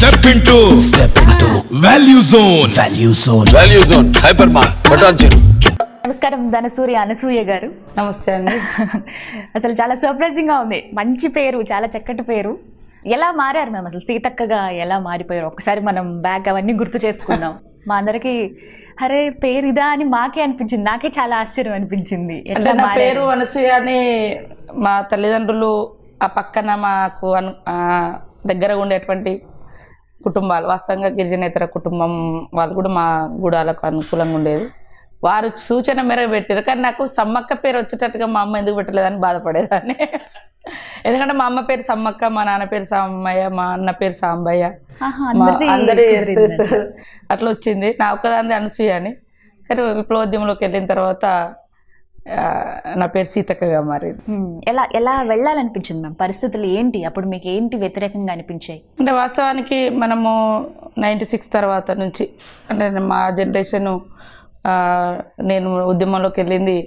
Step into step into value zone value zone value zone hyper mark Patancheru నమస్కారం ధనసూర్య అనసూయ గారు నమస్తే అండి అసలు చాలా సర్ప్రైజింగ్ గా ఉంది మంచి పేరు చాలా చక్కటి పేరు ఎలా మారారు మేము అసలు సీతక్కగా ఎలా మారిపోయారు ఒకసారి మనం బ్యాక్ అవన్నీ గుర్తు చేసుకుందాం మా అందరికి అరే పేరు ఇదా అని మాకే అనిపించింది నాకే చాలా ఆశ్చర్యం అనిపించింది అంటే ఎట్లా నా మారారు? పేరు అనసూయ అని మా తల్లిదండ్రులు ఆ పక్కన మాకు అను ఆ దగ్గర ఉండేటువంటి కుటుంబాలు వాస్తవంగా గిరిజనేతర కుటుంబం వాళ్ళు కూడా మా గూడాలకు అనుకూలంగా ఉండేది వారు సూచన మేరకు పెట్టారు కానీ నాకు సమ్మక్క పేరు వచ్చేటట్టుగా మా అమ్మ ఎందుకు పెట్టలేదని బాధపడేదాన్ని ఎందుకంటే మా అమ్మ పేరు సమ్మక్క మా నాన్న పేరు సాంబయ్య మా అన్న పేరు సాంబయ్య ఆహా, మా అందరిది అందరి కుదిరింది. అట్లా వచ్చింది నా ఒక్కదాన్ని అనసూయ అని కానీ విప్లవోద్యమంలోకి వెళ్ళిన తర్వాత ఆ, నా పేరు సీతక్కగా మారింది హ్మ్, ఎలా ఎలా వెళ్ళాలనిపించింది మ్యామ్ పరిస్థితులు ఏంటి అప్పుడు మీకు ఏంటి వ్యతిరేకంగా అనిపించాయి అంటే వాస్తవానికి మనము నైంటీ సిక్స్ తర్వాత నుంచి అంటే మా జనరేషను నేను ఉద్యమంలోకి వెళ్ళింది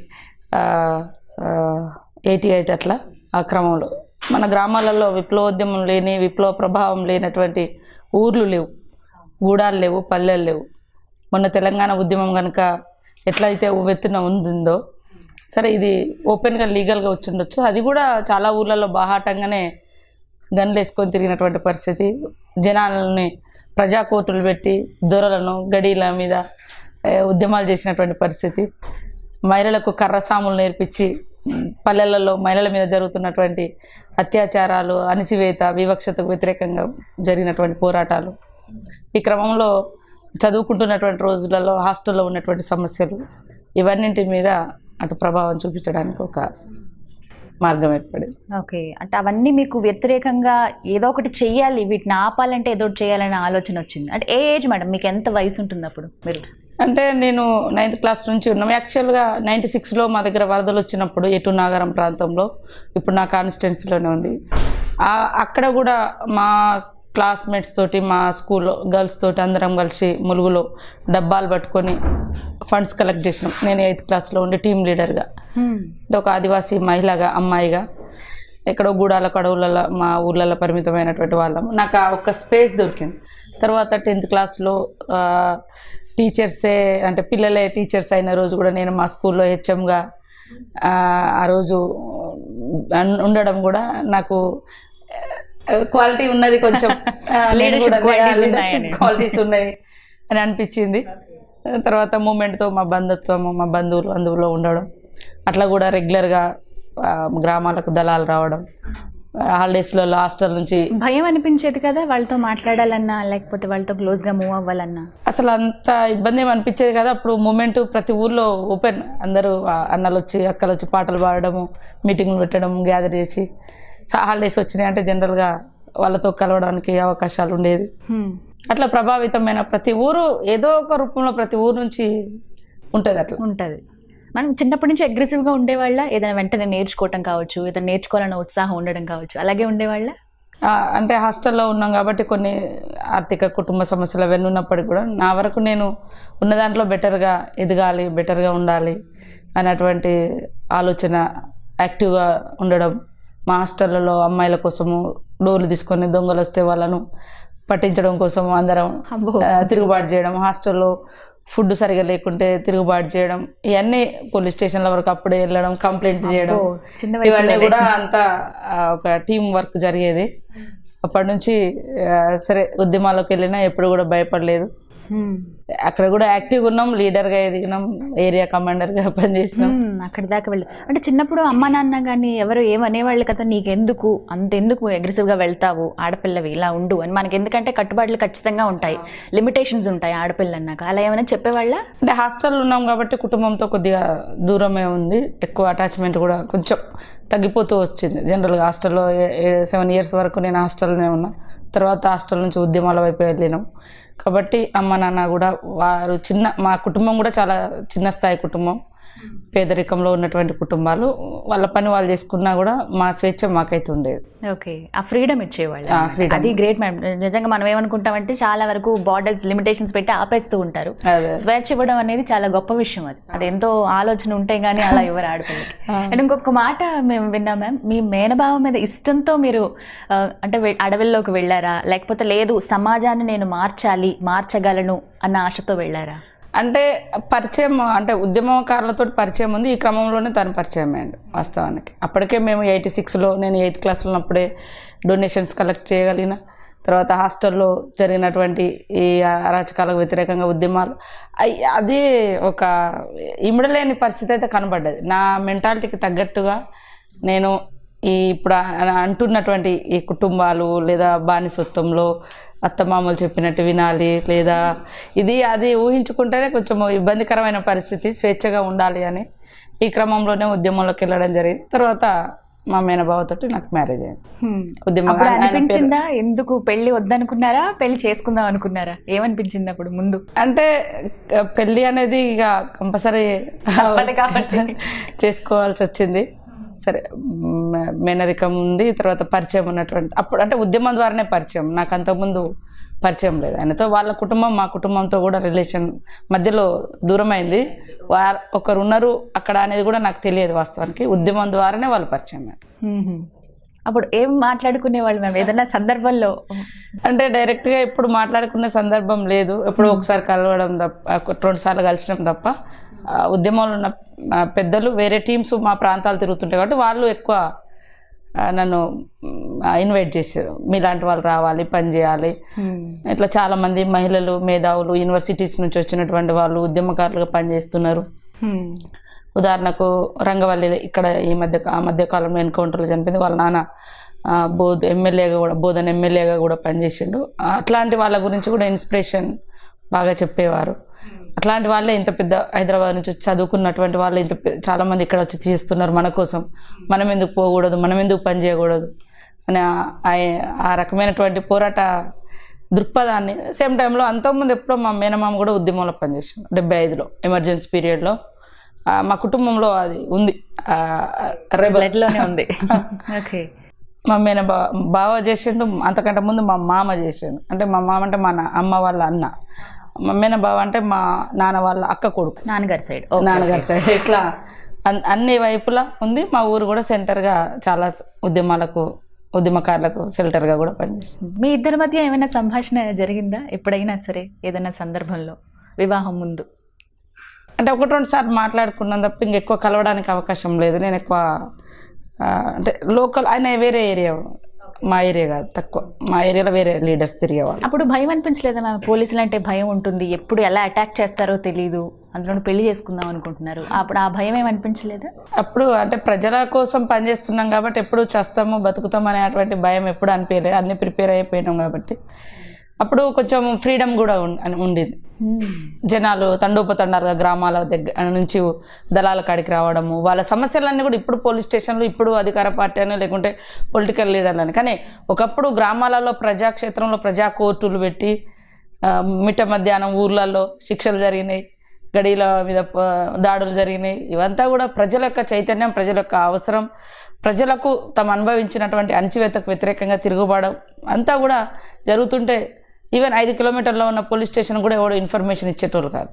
ఎయిటీ ఎయిట్ అట్లా ఆ క్రమంలో మన గ్రామాలలో విప్లవోద్యమం లేని విప్లవ ప్రభావం లేనటువంటి ఊర్లు లేవు గూడాలు లేవు పల్లెలు లేవు మొన్న తెలంగాణ ఉద్యమం కనుక ఎట్లయితే ఉవ్వెత్తున ఉందో సరే ఇది ఓపెన్గా లీగల్గా వచ్చి ఉండొచ్చు అది కూడా చాలా ఊర్లలో బాహాటంగానే గన్లు వేసుకొని తిరిగినటువంటి పరిస్థితి జనాలని ప్రజా కోర్టులు పెట్టి దొరలను గడీల మీద ఏ, ఉద్యమాలు చేసినటువంటి పరిస్థితి మహిళలకు కర్రసాములు నేర్పించి ఉమ్, పల్లెలలో మహిళల మీద జరుగుతున్నటువంటి అత్యాచారాలు అణిచివేత వివక్షతకు వ్యతిరేకంగా జరిగినటువంటి పోరాటాలు ఈ క్రమంలో చదువుకుంటున్నటువంటి రోజులలో హాస్టల్లో ఉన్నటువంటి సమస్యలు ఇవన్నింటి మీద అటు ప్రభావం చూపించడానికి ఒక మార్గం ఏర్పడింది ఓకే అంటే అవన్నీ మీకు వ్యతిరేకంగా ఏదో ఒకటి చెయ్యాలి వీటిని ఆపాలంటే ఏదో ఒకటి చేయాలనే ఆలోచన వచ్చింది అంటే ఏ ఏజ్ మేడం మీకు ఎంత వయసు ఉంటుంది అప్పుడు మీరు అంటే నేను నైన్త్ క్లాస్ నుంచి ఉన్నాం యాక్చువల్గా నైంటీ సిక్స్లో మా దగ్గర వరదలు వచ్చినప్పుడు ఎటు నాగరం ప్రాంతంలో ఇప్పుడు నా కాన్స్టిట్యున్సీలోనే ఉంది ఆ- అక్కడ కూడా మా క్లాస్మేట్స్ తోటి మా స్కూల్లో గర్ల్స్ తోటి అందరం కలిసి ములుగులో డబ్బాలు పట్టుకొని ఫండ్స్ కలెక్ట్ చేసినాం నేను ఎయిత్ క్లాస్లో ఉండి టీం లీడర్గా అంటే ఒక ఆదివాసీ మహిళగా అమ్మాయిగా ఎక్కడో గూడాల కడవులలో మా ఊర్లలో పరిమితమైనటువంటి వాళ్ళం నాకు ఆ ఒక్క స్పేస్ దొరికింది తర్వాత టెన్త్ క్లాస్లో టీచర్సే అంటే పిల్లలే టీచర్స్ అయిన రోజు కూడా నేను మా స్కూల్లో హెచ్ఎంగా ఆ రోజు అన్- ఉండడం కూడా నాకు క్వాలిటీ ఉన్నది కొంచెం ఆ, నేను Leadership కూడా qualities leadership ఉన్నాయని. క్వాలిటీస్ ఉన్నాయి అని అనిపించింది తర్వాత మూమెంట్తో మా బంధుత్వము మా బంధువులు అందులో ఉండడం అట్లా కూడా రెగ్యులర్గా గ్రామాలకు దళాలు రావడం హాలిడేస్లలో హాస్టల్ నుంచి భయం అనిపించేది కదా వాళ్ళతో మాట్లాడాలన్నా లేకపోతే వాళ్ళతో క్లోజ్ గా మూవ్ అవ్వాలన్నా అసలు అంత ఇబ్బంది ఏమి అనిపించేది కదా అప్పుడు మూమెంట్ ప్రతి ఊర్లో ఓపెన్ అందరూ ఆ అన్నలు వచ్చి అక్కలు వచ్చి పాటలు పాడడము మీటింగ్లు పెట్టడం గ్యాదర్ చేసి హాలిడేస్ వచ్చినాయి అంటే జనరల్గా వాళ్ళతో కలవడానికి అవకాశాలు ఉండేది హ్మ్. అట్లా ప్రభావితమైన ప్రతి ఊరు ఏదో ఒక రూపంలో ప్రతి ఊరు నుంచి ఉంటుంది అట్లా ఉంటది మనం చిన్నప్పటి నుంచి అగ్రెసివ్ గా ఉండేవాళ్ళ ఏదైనా వెంటనే నేర్చుకోవటం కావచ్చు ఏదైనా నేర్చుకోవాలన్న ఉత్సాహం ఉండడం కావచ్చు అలాగే ఉండేవాళ్ళ ఆ, అంటే హాస్టల్లో ఉన్నాం కాబట్టి కొన్ని ఆర్థిక కుటుంబ సమస్యలు అవన్నీ ఉన్నప్పటికీ కూడా నా వరకు నేను ఉన్న దాంట్లో బెటర్గా ఎదగాలి బెటర్గా ఉండాలి అన్నటువంటి ఆలోచన యాక్టివ్గా ఉండడం మా హాస్టళ్ళలో అమ్మాయిల కోసము డోర్లు తీసుకొని దొంగలు వస్తే వాళ్ళను పట్టించడం కోసం అందరం అబ్బో. ఆ, తిరుగుబాటు చేయడం హాస్టల్లో ఫుడ్ సరిగా లేకుంటే తిరుగుబాటు చేయడం ఇవన్నీ పోలీస్ స్టేషన్ల వరకు అప్పుడే వెళ్ళడం కంప్లైంట్ చేయడం అబ్బో, చిన్న ఇవన్నీ కూడా అంతా ఆ, ఒక టీం వర్క్ జరిగేది అప్పటి నుంచి ఆ, సరే ఉద్యమాల్లోకి వెళ్ళినా ఎప్పుడు కూడా భయపడలేదు హ్మ్. అక్కడ కూడా యాక్టివ్గా ఉన్నాం లీడర్గా ఎదిగినాం ఏరియా కమాండర్గా పనిచేసినాం హ్మ్, అక్కడి దాకా వెళ్ళి అంటే చిన్నప్పుడు అమ్మ నాన్న కానీ ఎవరు ఏమనేవాళ్ళు కదా నీకెందుకు అంతెందుకు అగ్రెసివ్గా వెళ్తావు ఆడపిల్లవి ఇలా ఉండు అని మనకి ఎందుకంటే కట్టుబాట్లు ఖచ్చితంగా ఉంటాయి లిమిటేషన్స్ ఉంటాయి ఆడపిల్ల అన్నాక అలా ఏమైనా చెప్పేవాళ్ళ అంటే హాస్టల్లో ఉన్నాం కాబట్టి కుటుంబంతో కొద్దిగా దూరమే ఉంది ఎక్కువ అటాచ్మెంట్ కూడా కొంచెం తగ్గిపోతూ వచ్చింది జనరల్గా హాస్టల్లో సెవెన్ ఇయర్స్ వరకు నేను హాస్టల్లోనే ఉన్నా తర్వాత హాస్టల్ నుంచి ఉద్యమాల వైపు వెళ్ళినాం కాబట్టి అమ్మ నాన్న కూడా వారు చిన్న మా కుటుంబం కూడా చాలా చిన్న స్థాయి కుటుంబం పేదరికంలో ఉన్నటువంటి కుటుంబాలు వాళ్ళ పని వాళ్ళు చేసుకున్నా కూడా మా స్వేచ్ఛ మాకైతే ఉండేది ఓకే ఆ ఫ్రీడమ్ ఇచ్చేవాళ్ళు ఆ, freedom. అది గ్రేట్ మ్యామ్ నిజంగా మనం ఏమనుకుంటామంటే చాలా వరకు బార్డర్స్ లిమిటేషన్స్ పెట్టి ఆపేస్తూ ఉంటారు అదే స్వేచ్ఛ ఇవ్వడం అనేది చాలా గొప్ప విషయం అది అది ఎంతో ఆలోచన ఉంటే గానీ అలా ఇవ్వరు ఆడపిల్లకి అండ్ ఇంకొక మాట మేము విన్నాం మ్యామ్ మీ మేనభావ మీద ఇష్టంతో మీరు ఆ, అంటే వె- అడవుల్లోకి వెళ్ళారా లేకపోతే లేదు సమాజాన్ని నేను మార్చాలి మార్చగలను అన్న ఆశతో వెళ్ళారా అంటే పరిచయం అంటే ఉద్యమకారులతో పరిచయం ఉంది ఈ క్రమంలోనే తను పరిచయం అయ్యాడు వాస్తవానికి అప్పటికే మేము ఎయిటీ సిక్స్లో నేను ఎయిత్ క్లాస్లో ఉన్నప్పుడే డొనేషన్స్ కలెక్ట్ చేయగలిగిన తర్వాత హాస్టల్లో జరిగినటువంటి ఈ అరాచకాలకు వ్యతిరేకంగా ఉద్యమాలు అయ్- అది ఒక ఇమిడలేని పరిస్థితి అయితే కనబడ్డది నా మెంటాలిటీకి తగ్గట్టుగా నేను ఈ ఇప్పుడు అ- అంటున్నటువంటి ఈ కుటుంబాలు లేదా బానిసత్వంలో అత్తమామలు చెప్పినట్టు వినాలి లేదా ఇది అది ఊహించుకుంటేనే కొంచెం ఇబ్బందికరమైన పరిస్థితి స్వేచ్ఛగా ఉండాలి అని ఈ క్రమంలోనే ఉద్యమంలోకి వెళ్ళడం జరిగింది తర్వాత మా మేనబావతోటి నాకు మ్యారేజ్ అయింది ఉద్యమ అప్పుడు ఆయన పేరు- అనిపించిందా ఎందుకు పెళ్లి వద్దనుకున్నారా పెళ్లి చేసుకుందాం అనుకున్నారా ఏమనిపించింది అప్పుడు ముందు అంటే ఆ, పెళ్ళి అనేది ఇక కంపల్సరీ తప్పదు కాబట్టి. చేసుకోవాల్సి వచ్చింది సరే మ- మేనరికం ఉంది తర్వాత పరిచయం ఉన్నటువంటి అప్పుడు అంటే ఉద్యమం ద్వారానే పరిచయం నాకు అంతకుముందు పరిచయం లేదు ఆయనతో వాళ్ళ కుటుంబం మా కుటుంబంతో కూడా రిలేషన్ మధ్యలో దూరం అయింది వా- ఒకరు ఉన్నారు అక్కడ అనేది కూడా నాకు తెలియదు వాస్తవానికి ఉద్యమం ద్వారానే వాళ్ళు పరిచయం అయ్యారు. మ్మ్. అప్పుడు ఏం మాట్లాడుకునేవాళ్ళు మేము ఏదైనా సందర్భంలో అంటే డైరెక్ట్గా ఎప్పుడు మాట్లాడుకునే సందర్భం లేదు ఎప్పుడు ఒకసారి కలవడం తప్ప రెండు సార్లు కలిసినాం తప్ప ఆ, ఉద్యమంలో ఉన్న ఆ, పెద్దలు వేరే టీమ్స్ మా ప్రాంతాలు తిరుగుతుంటాయి కాబట్టి వాళ్ళు ఎక్కువ ఆ, నన్ను ఇన్వైట్ చేశారు మీలాంటి వాళ్ళు రావాలి పని చేయాలి ఇట్లా చాలా మంది మహిళలు మేధావులు యూనివర్సిటీస్ నుంచి వచ్చినటువంటి వాళ్ళు ఉద్యమకారులుగా పనిచేస్తున్నారు మ్మ్. ఉదాహరణకు రంగవల్లి ఇక్కడ ఈ మధ్య ఆ మధ్య కాలంలో ఎన్కౌంటర్లో చనిపోయింది వాళ్ళ నాన్న ఆ, బోధ్ ఎమ్మెల్యేగా కూడా బోధన ఎమ్మెల్యేగా కూడా పనిచేసిండు ఆ, అట్లాంటి వాళ్ళ గురించి కూడా ఇన్స్పిరేషన్ బాగా చెప్పేవారు అట్లాంటి వాళ్ళే ఇంత పెద్ద హైదరాబాద్ నుంచి వచ్చి చదువుకున్నటువంటి వాళ్ళు ఇంత పె- చాలా మంది ఇక్కడ వచ్చి చేస్తున్నారు మన కోసం మనం ఎందుకు పోకూడదు మనం ఎందుకు పని చేయకూడదు అని ఆ- ఆ- ఆ రకమైనటువంటి పోరాట దృక్పథాన్ని సేమ్ టైంలో అంతకుముందు ఎప్పుడో మా మేనమామ కూడా ఉద్యమంలో పనిచేసాడు డెబ్బై ఐదులో ఎమర్జెన్సీ పీరియడ్లో ఆ, మా కుటుంబంలో అది ఉంది ఆ, రెబల్ బ్లడ్ లోనే ఉంది ఓకే మా మేన బా బావ చేసిండు అంతకంటే ముందు మా మామ చేసిండు అంటే మా మామ అంటే మా నా- అమ్మ వాళ్ళ అన్న మా మేన బావ అంటే మా నాన్న వాళ్ళ అక్క కొడుకు నాన్నగారి సైడ్ నాన్నగారి సైడ్ ఇట్లా అన్- అన్ని వైపులా ఉంది మా ఊరు కూడా సెంటర్గా చాలా ఉద్యమాలకు ఉద్యమకారులకు షెల్టర్గా కూడా పనిచేస్తుంది మీ ఇద్దరి మధ్య ఏమైనా సంభాషణ జరిగిందా ఎప్పుడైనా సరే ఏదైనా సందర్భంలో వివాహం ముందు అంటే ఒకటి రెండు సార్లు మాట్లాడుకున్నాం తప్ప ఇంకెక్కువ కలవడానికి అవకాశం లేదు నేను ఎక్కువ ఆ, అంటే లోకల్ ఆయన వేరే ఏరియా మా ఏరియా కాదు తక్కువ మా ఏరియాలో వేరే లీడర్స్ తిరిగేవాళ్ళు అప్పుడు భయం అనిపించలేదా మ్యామ్ పోలీసులు అంటే భయం ఉంటుంది ఎప్పుడు ఎలా అటాక్ చేస్తారో తెలియదు అందులో పెళ్లి చేసుకుందాం అనుకుంటున్నారు అప్పుడు ఆ భయం ఏమి అనిపించలేదా అప్పుడు అంటే ప్రజల కోసం పనిచేస్తున్నాం కాబట్టి ఎప్పుడు చేస్తాము బతుకుతాం అనేటువంటి భయం ఎప్పుడు అనిపించలేదు అన్ని ప్రిపేర్ అయిపోయినాం కాబట్టి అప్పుడు కొంచెం ఫ్రీడమ్ కూడా ఉం- అని ఉండేది జనాలు తండోపతండాలుగా గ్రామాల దగ్గర నుంచి దళాల కాడికి రావడము వాళ్ళ సమస్యలన్నీ కూడా ఇప్పుడు పోలీస్ స్టేషన్లు ఇప్పుడు అధికార పార్టీ అని లేకుంటే పొలిటికల్ లీడర్లని కానీ ఒకప్పుడు గ్రామాలలో ప్రజాక్షేత్రంలో ప్రజా కోర్టులు పెట్టి ఆ, మిట్ట మధ్యాహ్నం ఊర్లలో శిక్షలు జరిగినాయి గడీల మీద ప- దాడులు జరిగినాయి ఇవంతా కూడా ప్రజల యొక్క చైతన్యం ప్రజల యొక్క అవసరం ప్రజలకు తమ అనుభవించినటువంటి అణచివేతకు వ్యతిరేకంగా తిరుగుబాడం అంతా కూడా జరుగుతుంటే ఈవెన్ ఐదు కిలోమీటర్లో ఉన్న పోలీస్ స్టేషన్ కూడా ఎవడో ఇన్ఫర్మేషన్ ఇచ్చేటోళ్ళు కాదు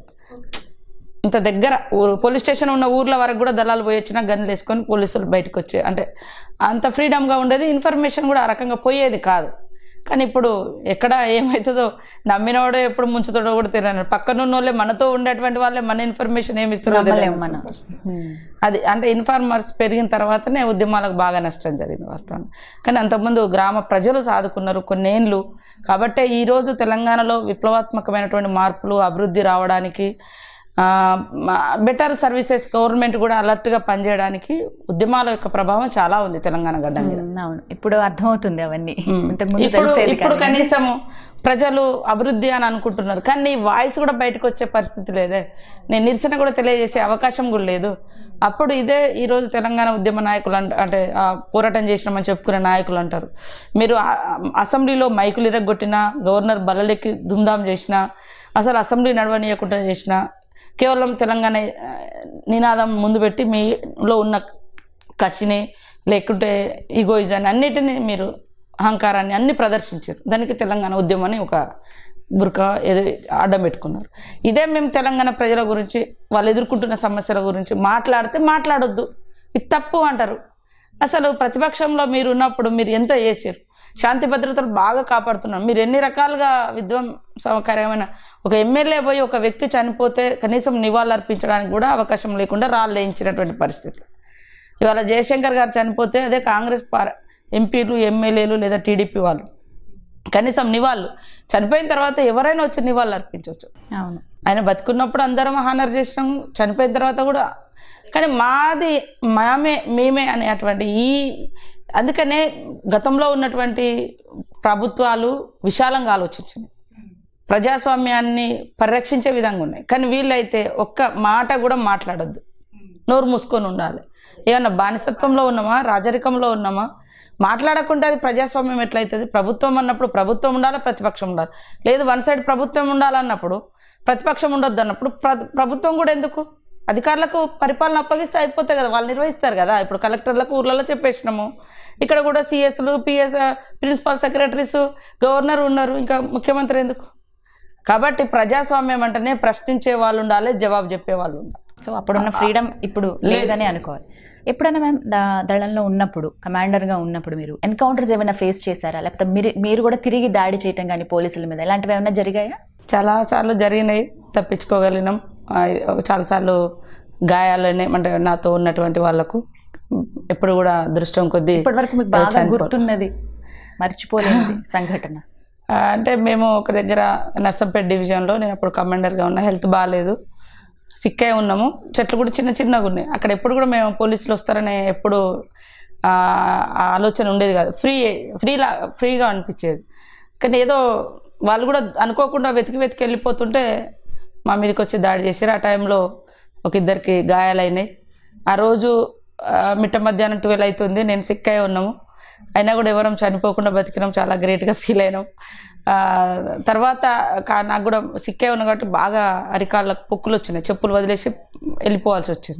ఇంత దగ్గర ఊరు పోలీస్ స్టేషన్ ఉన్న ఊర్ల వరకు కూడా దళాలు పోయి వచ్చినా గన్నులు వేసుకొని పోలీసులు బయటకు వచ్చే అంటే అంత ఫ్రీడమ్గా ఉండేది ఇన్ఫర్మేషన్ కూడా ఆ రకంగా పోయేది కాదు కానీ ఇప్పుడు ఎక్కడ ఏమవుతుందో నమ్మినవాడో ఎప్పుడు ముంచుతాడో కూడా తెలియదు పక్కన ఉన్న వాళ్ళే మనతో ఉండేటువంటి వాళ్ళే మన ఇన్ఫర్మేషన్ ఏమి ఇస్తారో నమ్మలేం తెలియదు. మనం అది అంటే ఇన్ఫార్మర్స్ పెరిగిన తర్వాతనే ఉద్యమాలకు బాగా నష్టం జరిగింది వాస్తవం కానీ అంతకుముందు గ్రామ ప్రజలు సాదుకున్నారు కొన్నేళ్ళు కాబట్టే ఈరోజు తెలంగాణలో విప్లవాత్మకమైనటువంటి మార్పులు అభివృద్ధి రావడానికి బెటర్ సర్వీసెస్ గవర్నమెంట్ కూడా అలర్ట్గా పనిచేయడానికి ఉద్యమాల యొక్క ప్రభావం చాలా ఉంది తెలంగాణ గడ్డ మీద అవును ఇప్పుడు అర్థమవుతుంది అవన్నీ ఇంతకుముందు ఇప్పుడు తెలిసేది ఇప్పుడు కాదు. కనీసము ప్రజలు అభివృద్ధి అని అనుకుంటున్నారు కానీ నీ వాయిస్ కూడా బయటకు వచ్చే పరిస్థితి లేదే నేను నిరసన కూడా తెలియజేసే అవకాశం కూడా లేదు అప్పుడు ఇదే ఈ రోజు తెలంగాణ ఉద్యమ నాయకులు అంట అంటే ఆ పోరాటం చేసినామని చెప్పుకునే నాయకులు అంటారు మీరు ఆ- అసెంబ్లీలో మైకులు ఇరగొట్టినా గవర్నర్ బల్లలెక్కి దుందాం చేసినా అసలు అసెంబ్లీ నడవనీయకుండా చేసినా కేవలం తెలంగాణ ఆ, నినాదం ముందు పెట్టి మీలో ఉన్న కసిని లేకుంటే ఈగోయిజాన్ని అన్నిటినీ మీరు అహంకారాన్ని అన్ని ప్రదర్శించారు దానికి తెలంగాణ ఉద్యమం అని ఒక బురక ఏదో అడ్డం పెట్టుకున్నారు ఇదే మేము తెలంగాణ ప్రజల గురించి వాళ్ళు ఎదుర్కొంటున్న సమస్యల గురించి మాట్లాడితే మాట్లాడొద్దు ఇది తప్పు అంటారు అసలు ప్రతిపక్షంలో మీరు ఉన్నప్పుడు మీరు ఎంత చేశారు శాంతి భద్రతలు బాగా కాపాడుతున్నారు మీరు ఎన్ని రకాలుగా విధ్వంసకరమైన ఒక ఎమ్మెల్యే పోయి ఒక వ్యక్తి చనిపోతే కనీసం నివాళులు అర్పించడానికి కూడా అవకాశం లేకుండా రాళ్ళు వేయించినటువంటి పరిస్థితి ఇవాళ జయశంకర్ గారు చనిపోతే అదే కాంగ్రెస్ పార్ ఎంపీలు ఎమ్మెల్యేలు లేదా టీడీపీ వాళ్ళు కనీసం నివాళులు చనిపోయిన తర్వాత ఎవరైనా వచ్చి నివాళులు అర్పించవచ్చు అవును ఆయన బతుకున్నప్పుడు అందరం హానర్ చేసినాం చనిపోయిన తర్వాత కూడా కానీ మాది మామే మేమే అనేటువంటి ఈ అందుకనే గతంలో ఉన్నటువంటి ప్రభుత్వాలు విశాలంగా ఆలోచించింది ప్రజాస్వామ్యాన్ని పరిరక్షించే విధంగా ఉన్నాయి కానీ వీళ్ళైతే ఒక్క మాట కూడా మాట్లాడొద్దు నోరు మూసుకొని ఉండాలి ఏమన్నా బానిసత్వంలో ఉన్నామా రాజరికంలో ఉన్నామా మాట్లాడకుంటే అది ప్రజాస్వామ్యం ఎట్లయితుంది ప్రభుత్వం అన్నప్పుడు ప్రభుత్వం ఉండాలి ప్రతిపక్షం ఉండాలి లేదు వన్ సైడ్ ప్రభుత్వం ఉండాలన్నప్పుడు ప్రతిపక్షం ఉండొద్దు అన్నప్పుడు ప్ర- ప్రభుత్వం కూడా ఎందుకు అధికారులకు పరిపాలన అప్పగిస్తే అయిపోతాయి కదా వాళ్ళు నిర్వహిస్తారు కదా ఇప్పుడు కలెక్టర్లకు ఊర్లలో చెప్పేసినాము ఇక్కడ కూడా సిఎస్లు పిఎస్ ప్రిన్సిపల్ సెక్రటరీస్ గవర్నర్ ఉన్నారు ఇంకా ముఖ్యమంత్రి ఎందుకు కాబట్టి ప్రజాస్వామ్యం అంటేనే ప్రశ్నించే వాళ్ళు ఉండాలి జవాబు చెప్పే వాళ్ళు ఉండాలి సో అప్పుడున్న ఫ్రీడమ్ ఇప్పుడు లేదని అనుకోవాలి ఎప్పుడైనా మ్యామ్ దా- దళంలో ఉన్నప్పుడు కమాండర్గా ఉన్నప్పుడు మీరు ఎన్కౌంటర్స్ ఏమైనా ఫేస్ చేశారా లేకపోతే మీరు మీరు కూడా తిరిగి దాడి చేయటం కానీ పోలీసుల మీద ఇలాంటివి ఏమైనా జరిగాయా చాలా సార్లు జరిగినాయి తప్పించుకోగలిగినాం ఆ, చాలాసార్లు గాయాలనే అంటే నాతో ఉన్నటువంటి వాళ్ళకు ఎప్పుడు కూడా అదృష్టం కొద్దీ ఇప్పటి వరకు మీకు బాగా చనిపో- గుర్తున్నది మర్చిపోలేనిది సంఘటన ఆ, అంటే మేము ఒక దగ్గర నర్సంపేట డివిజన్లో నేను అప్పుడు కమాండర్గా ఉన్నా హెల్త్ బాగాలేదు సిక్ అయి ఉన్నాము చెట్లు కూడా చిన్న చిన్నగా ఉన్నాయి అక్కడ ఎప్పుడు కూడా మేము పోలీసులు వస్తారనే ఎప్పుడు ఆ ఆ ఆలోచన ఉండేది కాదు ఫ్రీ ఫ్రీలా ఫ్రీగా అనిపించేది కానీ ఏదో వాళ్ళు కూడా అనుకోకుండా వెతికి వెతికి వెళ్ళిపోతుంటే మా మీదకి వచ్చి దాడి చేశారు ఆ టైంలో ఒక ఇద్దరికి గాయాలైనాయి ఆ రోజు ఆ, మిట్ట మధ్యాహ్నం ట్వెల్వ్ అవుతుంది నేను సిక్ అయి ఉన్నాము అయినా కూడా ఎవరం చనిపోకుండా బతికినాం చాలా గ్రేట్గా ఫీల్ అయినాం ఆ, తర్వాత కా- నాకు కూడా సిక్ అయి ఉన్నా కాబట్టి బాగా అరికాళ్ళకు పొక్కులు వచ్చినాయి చెప్పులు వదిలేసి వెళ్ళిపోవాల్సి వచ్చింది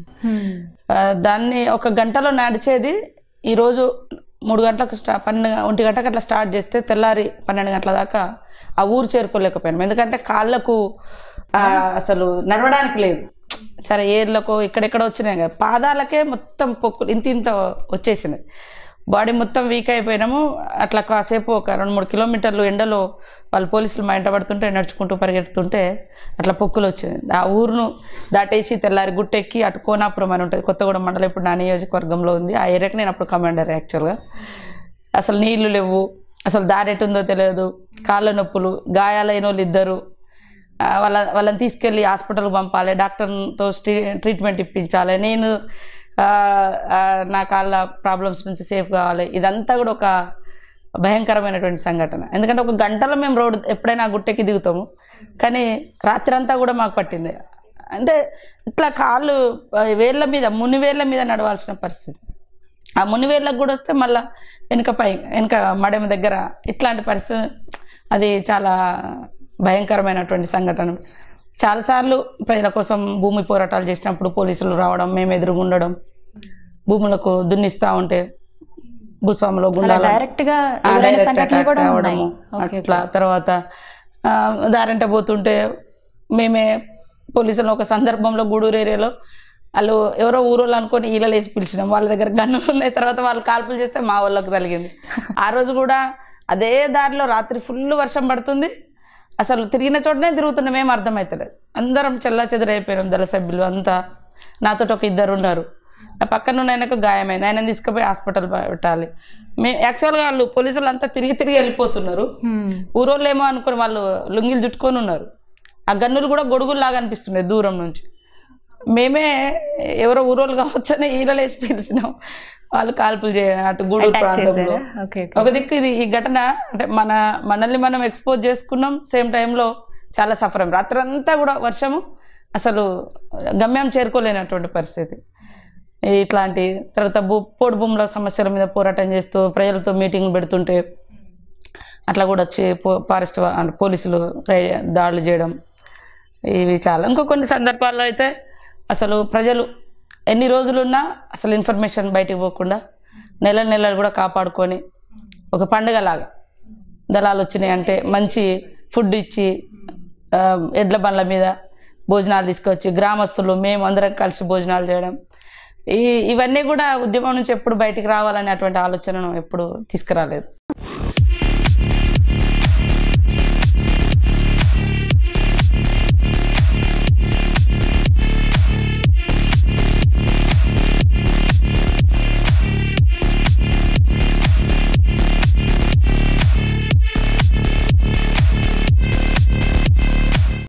ఆ, దాన్ని ఒక గంటలో నడిచేది ఈరోజు మూడు గంటలకు స్టా పన్నెండు గ- ఒంటి గంటకు అట్లా స్టార్ట్ చేస్తే తెల్లారి పన్నెండు గంటల దాకా ఆ ఊరు చేరుకోలేకపోయినాం ఎందుకంటే కాళ్ళకు ఆ, అసలు నడవడానికి లేదు సరే ఏర్లకు ఇక్కడెక్కడ వచ్చినాయి కదా పాదాలకే మొత్తం పొక్కులు ఇంత ఇంత వచ్చేసినాయి బాడీ మొత్తం వీక్ అయిపోయినాము అట్లా కాసేపు ఒక రెండు మూడు కిలోమీటర్లు ఎండలో వాళ్ళు పోలీసులు మా ఇంట పడుతుంటే నడుచుకుంటూ పరిగెడుతుంటే అట్లా పొక్కులు వచ్చింది ఆ ఊరును దాటేసి తెల్లారి గుట్టెక్కి అటు కోనాపురం అని ఉంటుంది కొత్తగూడెం మండలం ఇప్పుడు నా నియోజకవర్గంలో ఉంది ఆ ఏరియాకి నేను అప్పుడు కమాండర్ యాక్చువల్గా అసలు నీళ్లు లేవు అసలు దారి ఎటుందో తెలియదు కాళ్ళ నొప్పులు గాయాలైన వాళ్ళు ఇద్దరు ఆ, వాళ్ళ వాళ్ళని తీసుకెళ్ళి హాస్పిటల్కి పంపాలి డాక్టర్తో ట్రీట్మెంట్ ఇప్పించాలి నేను ఆ, ఆ, నా కాళ్ళ ప్రాబ్లమ్స్ నుంచి సేఫ్ కావాలి ఇదంతా కూడా ఒక భయంకరమైనటువంటి సంఘటన ఎందుకంటే ఒక గంటలో మేము రోడ్ ఎప్పుడైనా ఆ గుట్టెక్కి దిగుతాము కానీ రాత్రి అంతా కూడా మాకు పట్టింది అంటే ఇట్లా కాళ్ళు ఆ, వేళ్ళ మీద ముని వేళ్ళ మీద నడవాల్సిన పరిస్థితి ఆ మునివేళ్ళకు కూడా వస్తే మళ్ళా వెనుక పై వెనుక మడమ దగ్గర ఇట్లాంటి పరిస్థితి అది చాలా భయంకరమైనటువంటి సంఘటన చాలాసార్లు ప్రజల కోసం భూమి పోరాటాలు చేసినప్పుడు పోలీసులు రావడం మేము ఎదురుగా ఉండడం భూములకు దున్నిస్తూ ఉంటే భూస్వాములు గుండాలు డైరెక్ట్ గా ఆ, ఎదురైన డైరెక్ట్ సంఘటనలు అటాక్స్ కూడా అవ్వడము ఉన్నాయి అట్లా తర్వాత ఆ, దారంట పోతుంటే మేమే పోలీసులు ఒక సందర్భంలో గూడూరు ఏరియాలో వాళ్ళు ఎవరో ఊరోళ్ళు అనుకొని ఈలలు వేసి పిలిచినాం వాళ్ళ దగ్గర గన్నులు ఉన్నాయి తర్వాత వాళ్ళు కాల్పులు చేస్తే మా వాళ్ళకి తగిలింది ఆ రోజు కూడా అదే దారిలో రాత్రి ఫుల్ వర్షం పడుతుంది అసలు తిరిగిన చోటనే తిరుగుతున్నాం ఏం అర్థమవుతలేదు అందరం చెల్లా చెదరైపోయినాం దళ సభ్యులు అంతా నాతో ఒక ఇద్దరు ఉన్నారు నా పక్కన ఉన్న ఆయనకు గాయమైంది ఆయన తీసుకుపోయి హాస్పిటల్ పెట్టాలి మేము యాక్చువల్గా వాళ్ళు పోలీసులు అంతా తిరిగి తిరిగి వెళ్ళిపోతున్నారు Hmm. ఊరోళ్ళు ఏమో అనుకుని వాళ్ళు లుంగిలు చుట్టుకొని ఉన్నారు ఆ గన్నులు కూడా గొడుగుల్లాగా అనిపిస్తున్నాయి దూరం నుంచి మేమే ఎవరో ఊరోళ్ళు కావచ్చని ఈలలు వేసి పిలిచినాం వాళ్ళు కాల్పులు చేయడం అటు గూడూరు Attack ప్రాంతంలో చేశారా? Okay, okay. ఒక దిక్కు ఇది ఈ ఘటన అంటే మన మనల్ని మనం ఎక్స్పోజ్ చేసుకున్నాం సేమ్ టైంలో చాలా సఫరం రాత్రంతా కూడా వర్షము అసలు గమ్యం చేరుకోలేనటువంటి పరిస్థితి ఇట్లాంటి తర్వాత భూ పోడు భూముల సమస్యల మీద పోరాటం చేస్తూ ప్రజలతో మీటింగ్లు పెడుతుంటే అట్లా కూడా వచ్చి పో ఫారెస్ట్ వా- అంటే పోలీసులు రై- దాడులు చేయడం ఇవి చాలా ఇంకో కొన్ని సందర్భాల్లో అయితే అసలు ప్రజలు ఎన్ని రోజులున్నా అసలు ఇన్ఫర్మేషన్ బయటికి పోకుండా నెల నెలలు కూడా కాపాడుకొని ఒక పండుగలాగా దళాలు వచ్చినాయి అంటే మంచి ఫుడ్ ఇచ్చి ఆ, ఎడ్ల బండ్ల మీద భోజనాలు తీసుకొచ్చి గ్రామస్తులు మేము అందరం కలిసి భోజనాలు చేయడం ఈ ఇవన్నీ కూడా ఉద్యమం నుంచి ఎప్పుడు బయటికి రావాలనే అటువంటి ఆలోచనను ఎప్పుడు తీసుకురాలేదు